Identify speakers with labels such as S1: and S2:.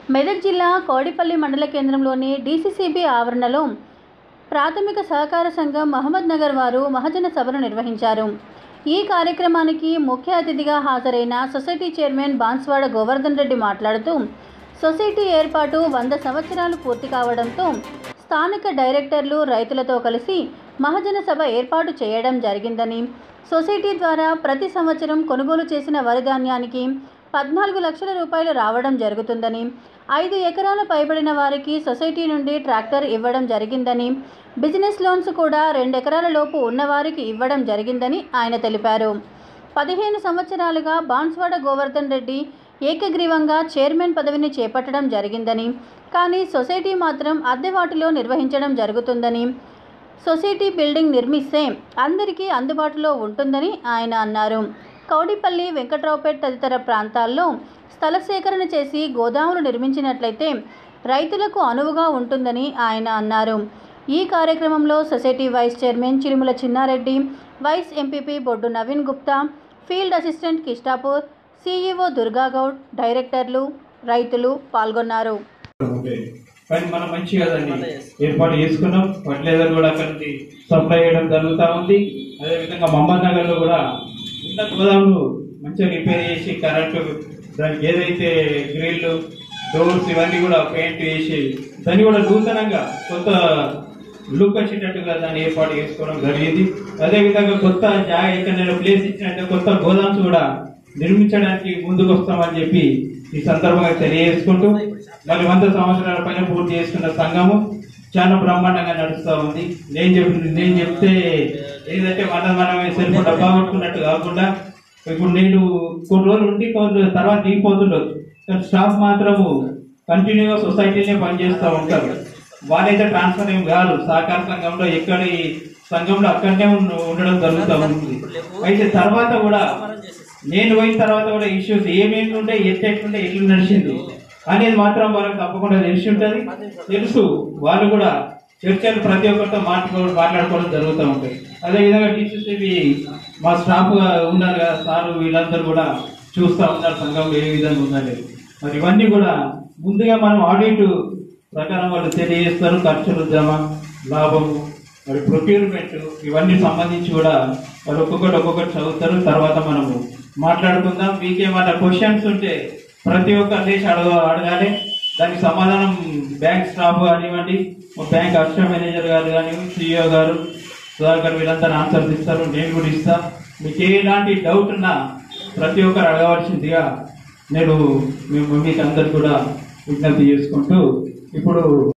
S1: మెదక్ జిల్లా కోడిపల్లి మండల కేంద్రంలోని డీసీసీబీ ఆవరణలో ప్రాథమిక సహకార సంఘం మహమ్మద్ నగర్ వారు మహజన సభను నిర్వహించారు ఈ కార్యక్రమానికి ముఖ్య అతిథిగా హాజరైన సొసైటీ చైర్మన్ బాన్స్వాడ గోవర్ధన్ రెడ్డి మాట్లాడుతూ సొసైటీ ఏర్పాటు వంద సంవత్సరాలు పూర్తి కావడంతో స్థానిక డైరెక్టర్లు రైతులతో కలిసి మహజన సభ ఏర్పాటు చేయడం జరిగిందని సొసైటీ ద్వారా ప్రతి సంవత్సరం కొనుగోలు చేసిన వరి ధాన్యానికి పద్నాలుగు లక్షల రూపాయలు రావడం జరుగుతుందని ఐదు ఎకరాల పైబడిన వారికి సొసైటీ నుండి ట్రాక్టర్ ఇవ్వడం జరిగిందని బిజినెస్ లోన్స్ కూడా రెండు ఎకరాల లోపు ఉన్నవారికి ఇవ్వడం జరిగిందని ఆయన తెలిపారు పదిహేను సంవత్సరాలుగా బాన్స్వాడ గోవర్ధన్ రెడ్డి ఏకగ్రీవంగా చైర్మన్ పదవిని చేపట్టడం జరిగిందని కానీ సొసైటీ మాత్రం అద్దెవాటిలో నిర్వహించడం జరుగుతుందని సొసైటీ బిల్డింగ్ నిర్మిస్తే అందరికీ అందుబాటులో ఉంటుందని ఆయన అన్నారు కౌడిపల్లి వెంకట్రావుపేట్ తదితర ప్రాంతాల్లో స్థల సేకరణ చేసి గోదాములు నిర్మించినట్లయితే రైతులకు అనువుగా ఉంటుందని ఆయన అన్నారు ఈ కార్యక్రమంలో society vice chairman Chirumala Chinnareddy vice MPP Boddu Naveen Gupta field assistant Kishtapur CEO Durgagoud డైరెక్టర్లు రైతులు పాల్గొన్నారు
S2: ఓకే. కానీ మనం మంచి కదండి ఏర్పాటు చేసుకున్నాం ఫర్టిలైజర్ కూడా అక్కడ నుంచి సప్లై చేయడం జరుగుతూ ఉంది అదేవిధంగా మహమ్మద్ నగర్ లో కూడా ఉన్న గోదాములు మంచిగా రిపేర్ చేసి కరెంటు దానికి ఏదైతే గ్రిల్లు డోర్స్ ఇవన్నీ కూడా పెయింట్ వేసి దాన్ని కూడా నూతనంగా కొత్త లుక్ వచ్చేటట్టుగా దాన్ని ఏర్పాటు చేసుకోవడం జరిగింది అదేవిధంగా కొత్త జాగా ఎక్కడైనా ప్లేస్ ఇచ్చినట్టు కొత్త గోదామ్స్ కూడా నిర్మించడానికి ముందుకు వస్తామని చెప్పి ఈ సందర్భంగా తెలియజేసుకుంటూ మరి వంద సంవత్సరాల పైన పూర్తి చేసుకున్న సంఘము చాలా బ్రహ్మాండంగా నడుస్తూ ఉంది నేను చెప్పి నేను చెప్తే ఏదంటే మన మనమే సెల్ఫ్ డబ్బా కొట్టుకున్నట్టు కాకుండా ఇప్పుడు నేను కొన్ని రోజులు ఉండి కొన్ని రోజుల తర్వాత దిగిపోతుండొచ్చు కానీ స్టాఫ్ మాత్రము కంటిన్యూగా సొసైటీనే పనిచేస్తూ ఉంటారు వాళ్ళైతే ట్రాన్స్ఫర్ ఏం కాదు సహకార సంఘంలో ఎక్కడి సంఘంలో అక్కడనే ఉండ- ఉండడం జరుగుతూ ఉంటుంది అయితే తర్వాత కూడా నేను పోయిన తర్వాత కూడా ఇష్యూస్ ఏమేమి ఉంటే ఎట్లెట్లుంటే ఎట్లు నడిచింది అనేది మాత్రం వాళ్ళకి తప్పకుండా తెలిసి ఉంటుంది తెలుసు వాళ్ళు కూడా చర్చలు ప్రతి ఒక్కరితో మాట్లాడుకోవడం మాట్లాడుకోవడం జరుగుతూ ఉంటాయి అదేవిధంగా టీసీసీబీ మా స్టాఫ్ ఉన్నారు కదా సార్ వీళ్ళందరూ కూడా చూస్తూ ఉన్నారు సంఘంలో ఏ విధంగా ఉందనేది మరి ఇవన్నీ కూడా ముందుగా మనం ఆడిట్ ప్రకారం వాళ్ళు తెలియజేస్తారు ఖర్చులు జమ లాభము మరి ప్రొక్యూర్మెంట్ ఇవన్నీ సంబంధించి కూడా వాళ్ళు ఒక్కొక్కటి ఒక్కొక్కటి చదువుతారు తర్వాత మనము మాట్లాడుకుందాం మీకేమైనా క్వశ్చన్స్ ఉంటే ప్రతి ఒక్క లేచి అడగ అడగాలి దానికి సమాధానం బ్యాంక్ స్టాఫ్ కానివ్వండి బ్యాంక్ అక్షర మేనేజర్ గారు కానివ్వండి సిఇఓ గారు సుధాకర్ వీళ్ళందరూ ఆన్సర్స్ ఇస్తారు నేను కూడా ఇస్తా మీకు ఎలాంటి డౌట్ ఉన్నా ప్రతి ఒక్కరు అడగవలసిందిగా నేను మేము మీకు అందరు కూడా విజ్ఞప్తి చేసుకుంటూ ఇప్పుడు